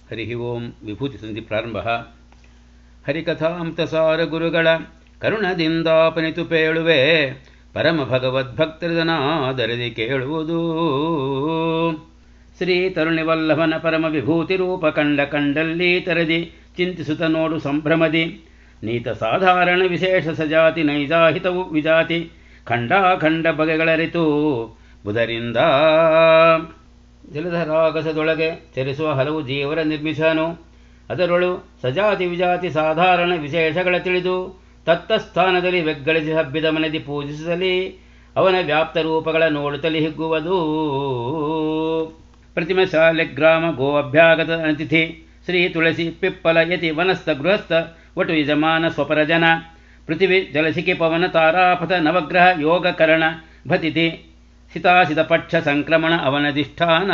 ಹರಿ ಓಂ ವಿಭೂತಿ ಸಂಧಿ ಪ್ರಾರಂಭ ಹರಿಕಥಾಂತಸಾರ ಗುರುಗಳ ಕರುಣದಿಂದಾಪನಿತು ಪೇಳುವೆ ಪರಮ ಭಗವದ್ಭಕ್ತರದನಾದರದಿ ಕೇಳುವುದು ಶ್ರೀ ತರುಣಿವಲ್ಲಭನ ಪರಮ ವಿಭೂತಿ ರೂಪ ಕಂಡ ಕಂಡಲ್ಲಿ ತರದಿ ಚಿಂತಿಸುತ್ತ ನೋಡು ಸಂಭ್ರಮದಿ ನೀತ ಸಾಧಾರಣ ವಿಶೇಷ ಸಜಾತಿ ನೈಜಾಹಿತವು ವಿಜಾತಿ ಖಂಡಾಖಂಡ ಬಗೆಗಳರಿತು ಬುಧರಿಂದ ಜಲಧರಾಗಸದೊಳಗೆ ಚರಿಸುವ ಹಲವು ಜೀವರ ನಿರ್ಮಿಸನು ಅದರೊಳು ಸಜಾತಿ ವಿಜಾತಿ ಸಾಧಾರಣ ವಿಶೇಷಗಳ ತಿಳಿದು ತತ್ತ ಸ್ಥಾನದಲ್ಲಿ ಬೆಗ್ಗಳಿಸಿ ಹಬ್ಬಿದ ಮನದಿ ಪೂಜಿಸಲಿ ಅವನ ವ್ಯಾಪ್ತ ರೂಪಗಳ ನೋಡುತ್ತಲೇ ಹಿಗ್ಗುವುದು ಪ್ರತಿಮೆ ಶಾಲೆ ಗ್ರಾಮ ಗೋ ಅಭ್ಯಾಗತ ಅತಿಥಿ ಶ್ರೀ ತುಳಸಿ ಪಿಪ್ಪಲ ಯತಿ ವನಸ್ಥ ಗೃಹಸ್ಥ ವಟು ಯಜಮಾನ ಸ್ವಪರ ಜನ ಪೃಥಿವಿ ಜಲಸಿಕೆ ಪವನ ತಾರಾಪಥ ನವಗ್ರಹ ಯೋಗಕರಣ ಭತಿಥಿ ಸಿತಾಸಿತ ಪಕ್ಷ ಸಂಕ್ರಮಣ ಅವನಧಿಷ್ಠಾನ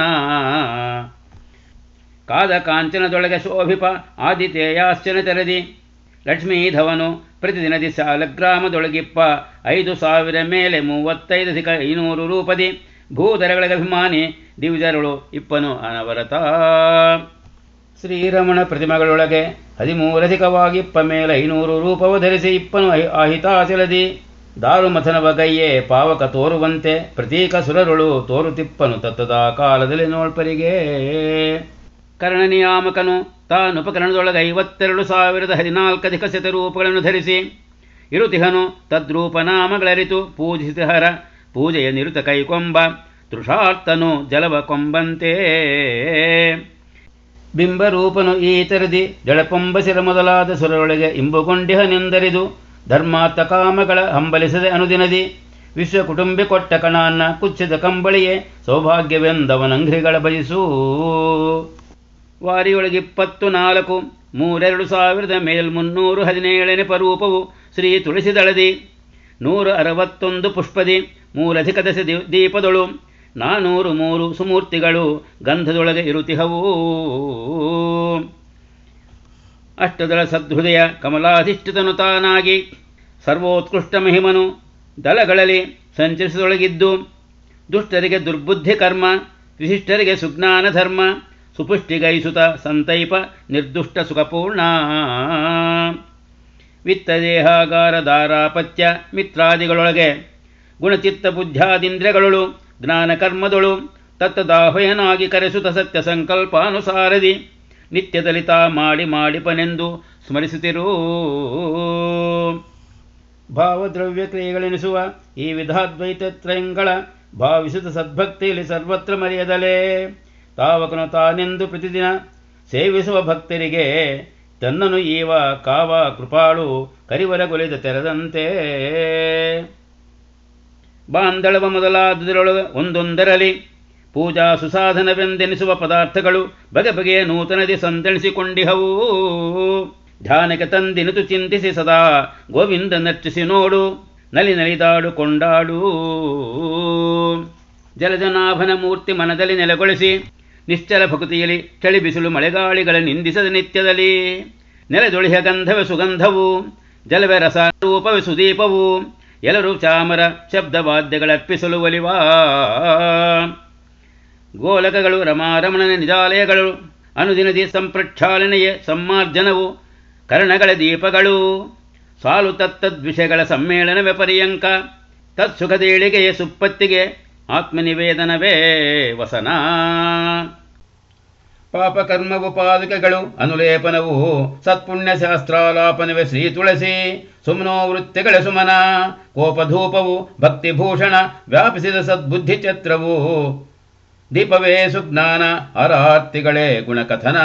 ಕಾದ ಕಾಂಚನದೊಳಗೆ ಶೋಭಿಪ ಆದಿತೇಯಾಶ್ಚನ ತೆರದಿ ಲಕ್ಷ್ಮೀಧವನು ಪ್ರತಿದಿನದಿ ಸಾಲಗ್ರಾಮದೊಳಗಿಪ್ಪ ಐದು ಸಾವಿರ ಮೇಲೆ ಮೂವತ್ತೈದಧಿಕ ಐನೂರು ರೂಪದಿ ಭೂಧರಗಳಿಗೆ ಅಭಿಮಾನಿ ದಿವಿಜರುಳು ಇಪ್ಪನು ಅನವರತ ಶ್ರೀರಮಣ ಪ್ರತಿಮೆಗಳೊಳಗೆ ಹದಿಮೂರಧಿಕವಾಗಿಪ್ಪ ಮೇಲೆ ಐನೂರು ರೂಪವು ಧರಿಸಿ ಇಪ್ಪನು ಆಹಿತಾಚಲದಿ ದಾರುಮಥನವ ಗೈಯೇ ಪಾವಕ ತೋರುವಂತೆ ಪ್ರತೀಕ ಸುರರುಳು ತೋರುತಿಪ್ಪನು ತತ್ತದ ಕಾಲದಲ್ಲಿ ನೋಳ್ಪರಿಗೆ ಕರ್ಣ ನಿಯಾಮಕನು ತಾನುಪಕರಣದೊಳಗೆ ಐವತ್ತೆರಡು ಸಾವಿರದ ಹದಿನಾಲ್ಕಧಿಕ ಶತರೂಪಗಳನ್ನು ಧರಿಸಿ ಇರುತಿಹನು ತದ್ರೂಪನಾಮಗಳರಿತು ಪೂಜಿಸಿಹರ ಪೂಜೆಯ ನಿರುತ ಕೈಕೊಂಬ ತೃಷಾರ್ತನು ಜಲವ ಕೊಂಬಂತೆ ಬಿಂಬರೂಪನು ಈತರದಿ ಜಳಪೊಂಬಸಿರ ಮೊದಲಾದ ಸುರರೊಳಗೆ ಇಂಬುಗೊಂಡಿಹನೆಂದರಿದು ಧರ್ಮಾರ್ಥ ಕಾಮಗಳ ಹಂಬಲಿಸದೆ ಅನುದಿನದಿ ವಿಶ್ವ ಕುಟುಂಬಿ ಕೊಟ್ಟ ಕಣಾನ್ನ ಕುಚ್ಚಿದ ಕಂಬಳಿಯೇ ಸೌಭಾಗ್ಯವೆಂದವನಂಘ್ರಿಗಳ ಭಜಿಸೂ ವಾರಿಯೊಳಗಿಪ್ಪತ್ತು ನಾಲ್ಕು ಮೂರೆರಡು ಸಾವಿರದ ಮೇಲ್ಮುನ್ನೂರು ಹದಿನೇಳನೇ ಪರೂಪವು ಶ್ರೀ ತುಳಸಿದಳದಿ ನೂರ ಅರವತ್ತೊಂದು ಪುಷ್ಪದಿ ಮೂರಧಿಕ ದಶ ದೀಪದೊಳು ನಾನೂರು ಮೂರು ಸುಮೂರ್ತಿಗಳು ಗಂಧದೊಳಗೆ ಇರುತಿಹವು ಅಷ್ಟದಳ ಸದ್ಹೃದಯ ಕಮಲಾಧಿಷ್ಠಿತನು ತಾನಾಗಿ ಸರ್ವೋತ್ಕೃಷ್ಟ ಮಹಿಮನು ದಳಗಳಲ್ಲಿ ಸಂಚರಿಸದೊಳಗಿದ್ದು ದುಷ್ಟರಿಗೆ ದುರ್ಬುದ್ಧಿ ಕರ್ಮ ವಿಶಿಷ್ಟರಿಗೆ ಸುಜ್ಞಾನ ಧರ್ಮ ಸುಪುಷ್ಟಿಗೈಸುತ ಸಂತೈಪ ನಿರ್ದುಷ್ಟ ಸುಖಪೂರ್ಣ ವಿತ್ತದೇಹಾಗಾರ ದಾರಾಪತ್ಯ ಮಿತ್ರಾದಿಗಳೊಳಗೆ ಗುಣಚಿತ್ತ ಬುದ್ಧ್ಯಾದಿಂದ್ರಗಳು ಜ್ಞಾನಕರ್ಮದೊಳು ತತ್ತದಾಹ್ವಯನಾಗಿ ಕರೆಸುತ್ತ ಸತ್ಯ ಸಂಕಲ್ಪಾನುಸಾರದಿ ನಿತ್ಯದಲಿತ ಮಾಡಿ ಮಾಡಿಪನೆಂದು ಸ್ಮರಿಸುತ್ತಿರೂ ಭಾವದ್ರವ್ಯ ಕ್ರಿಯೆಗಳೆನಿಸುವ ಈ ವಿಧಾದ್ವೈತ ತ್ರಯಂಗಳ ಭಾವಿಸಿದ ಸದ್ಭಕ್ತಿಯಲ್ಲಿ ಸರ್ವತ್ರ ಮರೆಯದಲೇ ತಾವಕನು ತಾನೆಂದು ಪ್ರತಿದಿನ ಸೇವಿಸುವ ಭಕ್ತರಿಗೆ ತನ್ನನು ಈವ ಕಾವ ಕೃಪಾಳು ಕರಿವರಗೊಲಿದ ತೆರೆದಂತೆ ಬಾಂಧಳವ ಮೊದಲಾದುದರೊಳಗೆ ಒಂದೊಂದರಲ್ಲಿ ಪೂಜಾ ಸುಸಾಧನವೆಂದೆನಿಸುವ ಪದಾರ್ಥಗಳು ಬಗೆ ಬಗೆಯ ನೂತನದಿ ಸಂತಣಿಸಿಕೊಂಡಿಹವು ಧ್ಯಾನಕ್ಕೆ ತಂದಿನಿತು ಚಿಂತಿಸಿ ಸದಾ ಗೋವಿಂದ ನರ್ಚಿಸಿ ನೋಡು ನಲಿ ನಲಿದಾಡು ಕೊಂಡಾಡು ಜಲಜನಾಭನ ಮೂರ್ತಿ ಮನದಲ್ಲಿ ನೆಲೆಗೊಳಿಸಿ ನಿಶ್ಚಲ ಭಕುತಿಯಲ್ಲಿ ಚಳಿ ಬಿಸಿಲು ಮಳೆಗಾಳಿಗಳ ನಿಂದಿಸದ ನಿತ್ಯದಲ್ಲಿ ನೆಲದೊಳಿಹ ಗಂಧವೇ ಸುಗಂಧವು ಜಲವೇ ರಸ ರೂಪವೇ ಸುದೀಪವು ಎಲ್ಲರೂ ಚಾಮರ ಶಬ್ದವಾದ್ಯಗಳರ್ಪಿಸಲು ಒಲಿವಾ ಗೋಲಕಗಳು ರಮಾರಮಣನ ನಿಜಾಲಯಗಳು ಅನುದಿನದಿ ಸಂಪ್ರಕ್ಷಾಲನೆಯ ಸಮ್ಮಾರ್ಜನವು ಕರ್ಣಗಳ ದೀಪಗಳು ಸಾಲು ತತ್ತದ್ವಿಷಯಗಳ ಸಮ್ಮೇಳನವೇ ಪರ್ಯಂಕ ತತ್ಸುಖದೇಳಿಗೆಯ ಸುಪ್ಪತ್ತಿಗೆ ಆತ್ಮನಿವೇದನವೇ ವಸನ ಪಾಪಕರ್ಮವು ಪಾದುಕೆಗಳು ಅನುಲೇಪನವು ಸತ್ಪುಣ್ಯ ಶಾಸ್ತ್ರಾಲಾಪನವೇ ಶ್ರೀ ತುಳಸಿ ಸುಮನೋ ವೃತ್ತಿಗಳ ಸುಮನ ಕೋಪಧೂಪವು ಭಕ್ತಿಭೂಷಣ ವ್ಯಾಪಿಸಿದ ಸದ್ಬುದ್ಧಿ ಛತ್ರವು ದೀಪವೇ ಸುಜ್ಞಾನ ಅರಾರ್ತಿಗಳೇ ಗುಣಕಥನ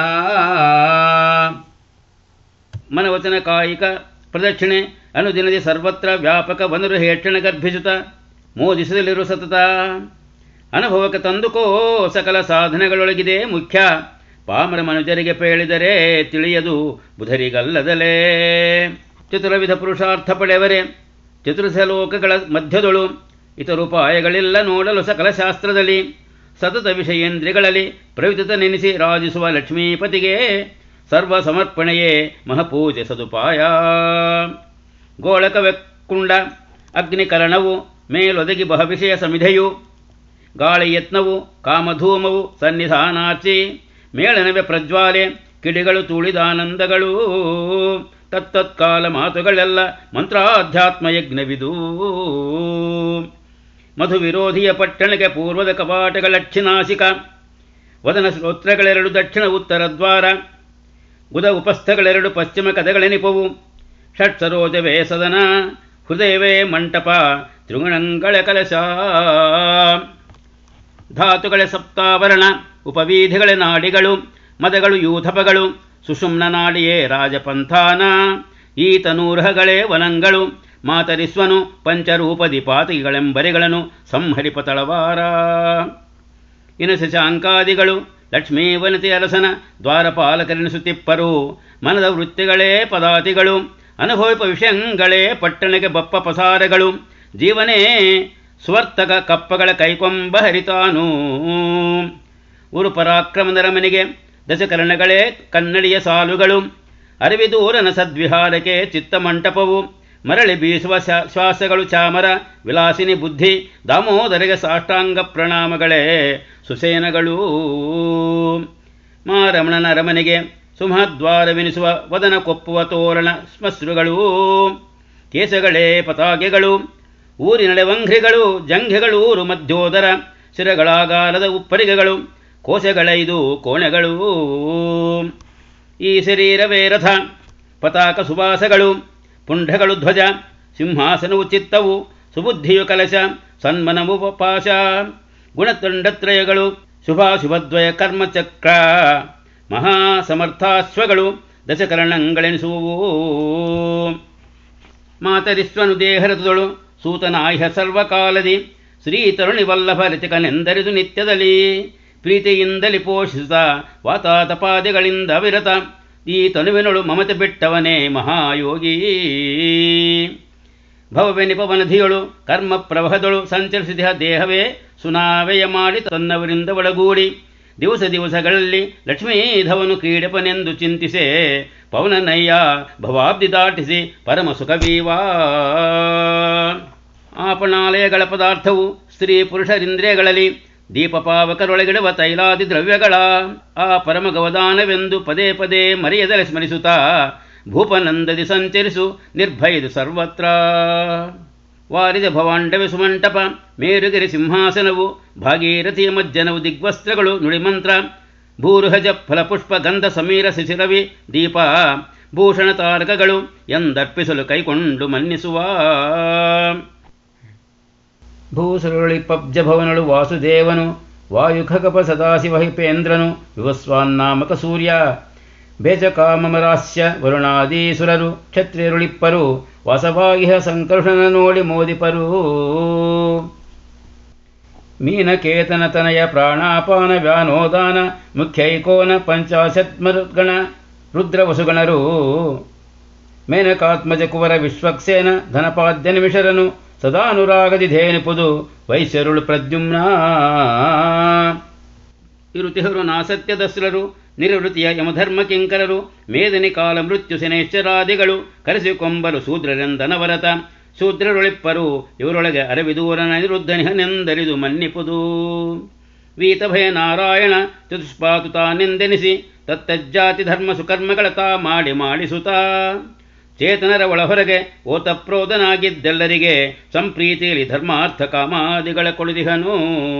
ಮನವಚನ ಕಾಯಿಕ ಪ್ರದಕ್ಷಿಣೆ ಅನುದಿನದಿ ಸರ್ವತ್ರ ವ್ಯಾಪಕ ವನರು ಹೇಕ್ಷಣ ಗರ್ಭಿಸುತ್ತ ಮೋದಿಸಲಿರು ಸತತ ಅನುಭವಕ್ಕೆ ತಂದುಕೋ ಸಕಲ ಸಾಧನೆಗಳೊಳಗಿದೆ ಮುಖ್ಯ ಪಾಮರ ಮನುಜರಿಗೆ ಪೇಳಿದರೆ ತಿಳಿಯದು ಬುಧರಿಗಲ್ಲದಲೇ ಚತುರವಿಧ ಪುರುಷಾರ್ಥ ಪಡೆಯವರೆ ಚತುರ್ಥ ಲೋಕಗಳ ಮಧ್ಯದೊಳು ಇತರುಪಾಯಗಳಿಲ್ಲ ನೋಡಲು ಸಕಲ ಶಾಸ್ತ್ರದಲ್ಲಿ ಸತತ ವಿಷಯೇಂದ್ರಿಗಳಲ್ಲಿ ಪ್ರವಿತ ನೆನೆಸಿ ರಾಜಿಸುವ ಲಕ್ಷ್ಮೀಪತಿಗೆ ಸರ್ವ ಸಮರ್ಪಣೆಯೇ ಮಹಪೂಜೆ ಸದುಪಾಯ ಗೋಳಕವೆಕ್ಕುಂಡ ಅಗ್ನಿಕರಣವು ಮೇಲೊದಗಿ ಬಹುವಿಷಯ ಸಮಿಧೆಯು ಗಾಳಿ ಯತ್ನವು ಕಾಮಧೂಮವು ಸನ್ನಿಧಾನಾರ್ಚಿ ಮೇಳನವೆ ಪ್ರಜ್ವಾಲೆ ಕಿಡಿಗಳು ತುಳಿದಾನಂದಗಳು ತತ್ತತ್ಕಾಲ ಮಾತುಗಳೆಲ್ಲ ಮಂತ್ರಾಧ್ಯಾತ್ಮ ಯಜ್ಞವಿದು ಮಧು ವಿರೋಧಿಯ ಪಟ್ಟಣಕ್ಕೆ ಪೂರ್ವದ ಕವಾಟಗಳಚ್ಚಿನಾಸಿಕ ವದನ ಶ್ರೋತ್ರಗಳೆರಡು ದಕ್ಷಿಣ ಉತ್ತರ ದ್ವಾರ ಗುದ ಉಪಸ್ಥಗಳೆರಡು ಪಶ್ಚಿಮ ಕದಗಳೆನಿಪವು ಷಟ್ ಸರೋಜವೇ ಸದನ ಹೃದಯವೇ ಮಂಟಪ ತ್ರಿಗುಣಂಗಳ ಕಲಶ ಧಾತುಗಳ ಸಪ್ತಾವರಣ ಉಪವೀಧಿಗಳ ನಾಡಿಗಳು ಮದಗಳು ಯೂಥಪಗಳು ಸುಷುಮ್ನ ನಾಡಿಯೇ ರಾಜಪಂಥಾನ ಈತ ನೂರ್ಹಗಳೇ ವನಂಗಳು ಮಾತರಿಸ್ವನು ಪಂಚರೂಪದಿ ಪಾತಕಿಗಳೆಂಬರಿಗಳನ್ನು ಸಂಹರಿಪ ತಳವಾರ ಇನ್ನು ಶಶಾಂಕಾದಿಗಳು ಲಕ್ಷ್ಮೀ ವನತಿ ಅರಸನ ದ್ವಾರಪಾಲಕರೆನಿಸುತ್ತಿಪ್ಪರು ಮನದ ವೃತ್ತಿಗಳೇ ಪದಾತಿಗಳು ಅನುಭವಿಪ ವಿಷಯಗಳೇ ಪಟ್ಟಣಕ್ಕೆ ಬಪ್ಪ ಪಸಾರಗಳು ಜೀವನೇ ಸ್ವರ್ತಕ ಕಪ್ಪಗಳ ಕೈಕೊಂಬ ಹರಿತಾನು ಊರು ಪರಾಕ್ರಮದ ರಮನಿಗೆ ದಶಕರ್ಣಗಳೇ ಕನ್ನಡಿಯ ಸಾಲುಗಳು ಅರಿವಿದೂರನ ಸದ್ವಿಹಾರಕ್ಕೆ ಚಿತ್ತಮಂಟಪವು ಮರಳಿ ಬೀಸುವ ಶ್ವಾಸಗಳು ಚಾಮರ ವಿಲಾಸಿನಿ ಬುದ್ಧಿ ದಾಮೋದರಿಗೆ ಸಾಷ್ಟಾಂಗ ಪ್ರಣಾಮಗಳೇ ಸುಸೇನಗಳು ಮಾರಮಣನ ಅರಮನೆಗೆ ಸಿಂಹದ್ವಾರವೆನಿಸುವ ವದನ ಕೊಪ್ಪುವ ತೋರಣ ಸ್ಮಶ್ರುಗಳು ಕೇಸಗಳೇ ಪತಾಕೆಗಳು ಊರಿನಡೆ ವಂಘ್ರಿಗಳು ಜಂಘೆಗಳೂರು ಮಧ್ಯೋದರ ಶಿರಗಳಾಗಾರದ ಉಪ್ಪರಿಗೆಗಳು ಕೋಶಗಳೈದು ಕೋಣೆಗಳು ಈ ಶರೀರವೇ ರಥ ಪತಾಕ ಸುವಾಸಗಳು ಪುಂಢಗಳು ಧ್ವಜ ಸಿಂಹಾಸನವು ಚಿತ್ತವು ಸುಬುದ್ಧಿಯು ಕಲಶ ಸನ್ಮನವು ಪಾಶ ಗುಣತಂಡತ್ರಯಗಳು ಶುಭಾಶುಭದ್ವಯ ಕರ್ಮಚಕ್ರ ಮಹಾಸಮರ್ಥಾಶ್ವಗಳು ದಶಕರಣಗಳೆನಿಸುವು ಮಾತರಿಸ್ವನು ದೇಹರಥದಳು ಸೂತನಾಹ್ಯ ಸರ್ವಕಾಲದಿ ಶ್ರೀ ತರುಣಿ ವಲ್ಲಭ ರಚಿಕನೆಂದರಿದು ನಿತ್ಯದಲ್ಲಿ ಪ್ರೀತಿಯಿಂದಲಿ ಪೋಷಿಸಿದ ವಾತಾತಪಾದಿಗಳಿಂದ ವಿರತ ಈ ತನುವಿನಳು ಮಮತೆ ಬಿಟ್ಟವನೇ ಮಹಾಯೋಗಿ ಭವವೆನಿಪವನಧಿಯಳು ಕರ್ಮ ಪ್ರವಹದಳು ಸಂಚರಿಸಿದ ದೇಹವೇ ಸುನಾವೆಯ ಮಾಡಿ ತನ್ನವರಿಂದ ಒಳಗೂಡಿ ದಿವಸ ದಿವಸಗಳಲ್ಲಿ ಲಕ್ಷ್ಮೀಧವನು ಕ್ರೀಡಪನೆಂದು ಚಿಂತಿಸೆ ಪವನನಯ್ಯ ಭವಾಬ್ದಿ ದಾಟಿಸಿ ಪರಮ ಸುಖವೀವಾ ಆಪಣಾಲಯಗಳ ಪದಾರ್ಥವು ಸ್ತ್ರೀ ಪುರುಷರಿಂದ್ರಿಯಗಳಲ್ಲಿ ದೀಪಪಾವಕರೊಳಗಿಡುವ ತೈಲಾದಿ ದ್ರವ್ಯಗಳ ಆ ಪರಮ ಗವದಾನವೆಂದು ಪದೇ ಪದೇ ಮರೆಯದಲೆ ಸ್ಮರಿಸುತ್ತಾ ಭೂಪನಂದದಿ ಸಂಚರಿಸು ನಿರ್ಭಯದು ಸರ್ವತ್ರ ವಾರಿದ ಭವಾಂಡವೆ ಸುಮಂಟಪ ಮೇರುಗಿರಿ ಸಿಂಹಾಸನವು ಭಾಗೀರಥಿಯ ಮಜ್ಜನವು ದಿಗ್ವಸ್ತ್ರಗಳು ನುಡಿಮಂತ್ರ ಭೂರುಹಜ ಫಲಪುಷ್ಪ ಗಂಧ ಸಮೀರ ಶಿಶಿರವಿ ದೀಪ ಭೂಷಣ ತಾರಕಗಳು ಎಂದರ್ಪಿಸಲು ಕೈಕೊಂಡು ಮನ್ನಿಸುವ ಭೂಸುರುಳಿ ಪಬ್ಜ ಭವನಳು ವಾಸುದೇವನು ವಾಯುಖಗಪ ಸದಾಶಿವ ಹಿಪೇಂದ್ರನು ವಿವಸ್ವಾನ್ನಾಮಕ ಸೂರ್ಯ ಬೇಜಕಾಮರಾಸ್ಯ ವರುಣಾದೀಸುರರು ಕ್ಷತ್ರಿಯರುಳಿಪ್ಪರು ವಾಸವಾಗಿಹ ಸಂಕರ್ಷಣ ನೋಡಿ ಮೋದಿಪರು ಮೀನಕೇತನ ತನಯ ಪ್ರಾಣಾಪಾನ ವ್ಯಾನೋದಾನ ಮುಖ್ಯೈಕೋನ ಪಂಚಾಶತ್ಮರುಗಣ ರುದ್ರವಸುಗಣರು ಮೇನಕಾತ್ಮಜ ಕುವರ ವಿಶ್ವಕ್ಸೇನ ಧನಪಾದ್ಯ ನಿಮಿಷರನು ಸದಾನುರಾಗದಿ ಧೇನುಪುದು ವೈಶ್ಯರುಳು ಪ್ರದ್ಯುಮ್ನ ಇರುತಿಹರು ನಾಸತ್ಯದಸ್ರರು ನಿರವೃತಿಯ ಯಮಧರ್ಮ ಕಿಂಕರರು ಮೇದನಿ ಕಾಲ ಮೃತ್ಯು ಶನೇಶ್ವರಾದಿಗಳು ಕರೆಸಿಕೊಂಬರು ಶೂದ್ರರೆಂದನವರತ ಶೂದ್ರರೊಳಿಪ್ಪರು ಇವರೊಳಗೆ ಅರವಿದೂರನ ನಿರುದ್ಧನಿಹನೆಂದರಿದು ಮನ್ನಿಪುದು ವೀತಭಯ ನಾರಾಯಣ ಚತುಷ್ಪಾತು ತಾನೆಂದೆನಿಸಿ ತತ್ತಜ್ಜಾತಿ ಧರ್ಮ ಸುಕರ್ಮಗಳ ತಾ ಮಾಡಿ ಮಾಡಿಸುತ್ತಾ ಚೇತನರ ಒಳ ಹೊರಗೆ ಓತಪ್ರೋದನಾಗಿದ್ದೆಲ್ಲರಿಗೆ ಸಂಪ್ರೀತಿಯಲ್ಲಿ ಧರ್ಮಾರ್ಥ ಕಾಮಾದಿಗಳ ಕೊಳುದಿಹನು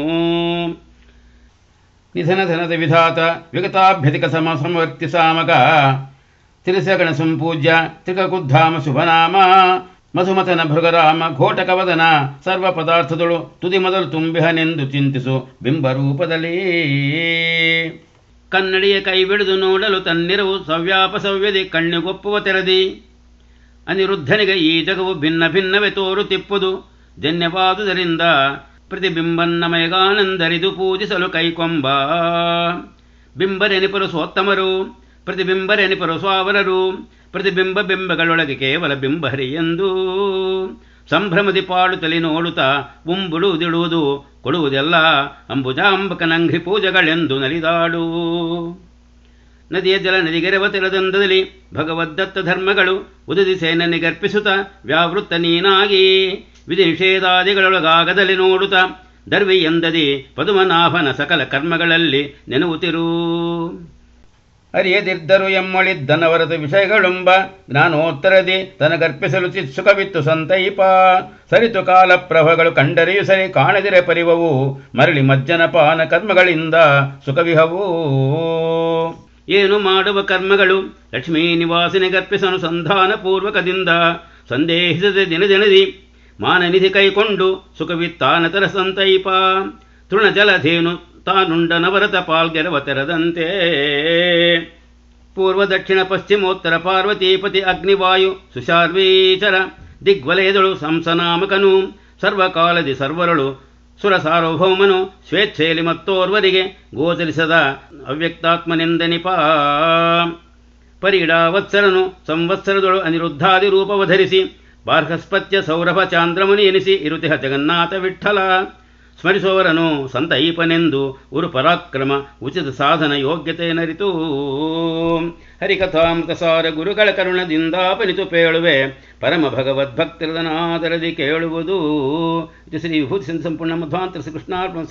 ನಿಧನ ಧನದ ವಿಧಾತ ವಿಗತಾಭ್ಯಧಿಕ ಸಮ ಸಮವರ್ತಿ ಸಾಮಗ ತಿರಿಸಗಣ ಸಂಪೂಜ್ಯ ತ್ರಿಕಕುದ್ಧಾಮ ಶುಭನಾಮ ಮಧುಮತನ ಭೃಗರಾಮ ಘೋಟಕವದನ ಸರ್ವ ಪದಾರ್ಥದಳು ತುದಿ ಮೊದಲು ತುಂಬಿಹನೆಂದು ಚಿಂತಿಸು ಬಿಂಬರೂಪದಲ್ಲಿ ಕನ್ನಡಿಯ ಕೈ ಬಿಡಿದು ನೋಡಲು ತನ್ನಿರವು ಸವ್ಯಾಪ ಸವ್ಯದಿ ಕಣ್ಣಿಗೊಪ್ಪುವ ತೆರದಿ ಅನಿರುದ್ಧನಿಗೆ ಈ ಜಗವು ಭಿನ್ನ ಭಿನ್ನವೇ ತೋರುತ್ತಿಪ್ಪುದು ಜನ್ಯವಾದುದರಿಂದ ಪ್ರತಿಬಿಂಬನ್ನಮಯಗಾನಂದರಿದು ಪೂಜಿಸಲು ಕೈಕೊಂಬ ಬಿಂಬರೆನಿಪರು ಸ್ವೋತ್ತಮರು ಪ್ರತಿಬಿಂಬರೆನಿಪರು ಸ್ವಾವರರು ಪ್ರತಿಬಿಂಬ ಬಿಂಬಗಳೊಳಗೆ ಕೇವಲ ಬಿಂಬಹರಿ ಎಂದು ಸಂಭ್ರಮದಿ ಪಾಡುತ್ತಲಿ ನೋಡುತ್ತಾ ಉಂಬುಡುವುದಿಡುವುದು ಕೊಡುವುದೆಲ್ಲ ಅಂಬುಜಾಂಬಕನಂಘ್ರಿ ಪೂಜೆಗಳೆಂದು ನಲಿದಾಡು ನದಿಯ ಜಲ ನದಿಗೆರವ ತೆರದಂದದಲ್ಲಿ ಭಗವದ್ದತ್ತ ಧರ್ಮಗಳು ಉದದಿ ಸೇನನಿಗರ್ಪಿಸುತ್ತ ವ್ಯಾವೃತ್ತ ನೀನಾಗಿ ವಿಧಿ ನಿಷೇಧಾದಿಗಳೊಳಗಾಗದಲ್ಲಿ ನೋಡುತ್ತ ದರ್ವಿ ಎಂದದಿ ಪದುಮನಾಭನ ಸಕಲ ಕರ್ಮಗಳಲ್ಲಿ ನೆನವುತಿರು ಅರಿಯದಿದ್ದರು ಎಮ್ಮೊಳಿದ್ದನವರದು ವಿಷಯಗಳುಂಬ ಜ್ಞಾನೋತ್ತರದಿ ತನಗರ್ಪಿಸಲು ಚಿತ್ಸುಖವಿತ್ತು ಸಂತೈಪ ಸರಿತು ಕಾಲ ಪ್ರಭಗಳು ಕಂಡರೆಯು ಸರಿ ಕಾಣದಿರೆ ಪರಿವವು ಮರಳಿ ಮಜ್ಜನ ಪಾನ ಕರ್ಮಗಳಿಂದ ಸುಖವಿಹವು ಏನು ಮಾಡುವ ಕರ್ಮಗಳು ಲಕ್ಷ್ಮೀ ನಿವಾಸಿನಿಗರ್ಪಿಸನು ಸಂಧಾನ ಪೂರ್ವಕದಿಂದ ಸಂದೇಹಿಸದೆ ದಿನದಿನದಿ ಮಾನನಿಧಿ ಕೈಕೊಂಡು ಸುಖವಿತ್ತಾನತರ ಸಂತೈಪ ತೃಣಜಲಧೇನು ತಾನುಂಡ ನವರತ ಪಾಲ್ಗೆರವ ತೆರದಂತೆ ಪೂರ್ವ ದಕ್ಷಿಣ ಪಶ್ಚಿಮೋತ್ತರ ಪಾರ್ವತೀಪತಿ ಅಗ್ನಿವಾಯು ಸುಶಾರ್ವೀಚರ ದಿಗ್ವಲಯದಳು ಸಂಸನಾಮಕನು ಸರ್ವಕಾಲದಿ ಸರ್ವರಳು ಸುರ ಸಾರ್ವಭೌಮನು ಸ್ವೇಚ್ಛೆಯಲ್ಲಿ ಮತ್ತೋರ್ವರಿಗೆ ಗೋಚರಿಸದ ಅವ್ಯಕ್ತಾತ್ಮನೆಂದನಿಪ ಪರಿಡಾವತ್ಸರನು ಸಂವತ್ಸರದಳು ಅನಿರುದ್ಧಾದಿ ರೂಪವಧರಿಸಿ ಬಾರ್ಹಸ್ಪತ್ಯ ಸೌರಭ ಚಾಂದ್ರಮುನಿ ಎನಿಸಿ ಇರುತಿಹ ಜಗನ್ನಾಥ ವಿಠಲ ಸ್ಮರಿಸುವವರನು ಸಂತೈಪನೆಂದು ಉರು ಪರಾಕ್ರಮ ಉಚಿತ ಸಾಧನ ಯೋಗ್ಯತೆ ನರಿತು ಹರಿಕಥಾಮೃತಸಾರ ಗುರುಗಳ ಕರುಣದಿಂದಾಪನಿತು ಪೇಳುವೆ ಪರಮ ಭಗವದ್ಭಕ್ತರದನಾದರದಿ ಕೇಳುವುದು ಇದು ಶ್ರೀ ವಿಭೂತಿ ಸಂಪೂರ್ಣ ಮಧ್ವಾಂತರ ಶ್ರೀ ಕೃಷ್ಣಾರ್ಪಣ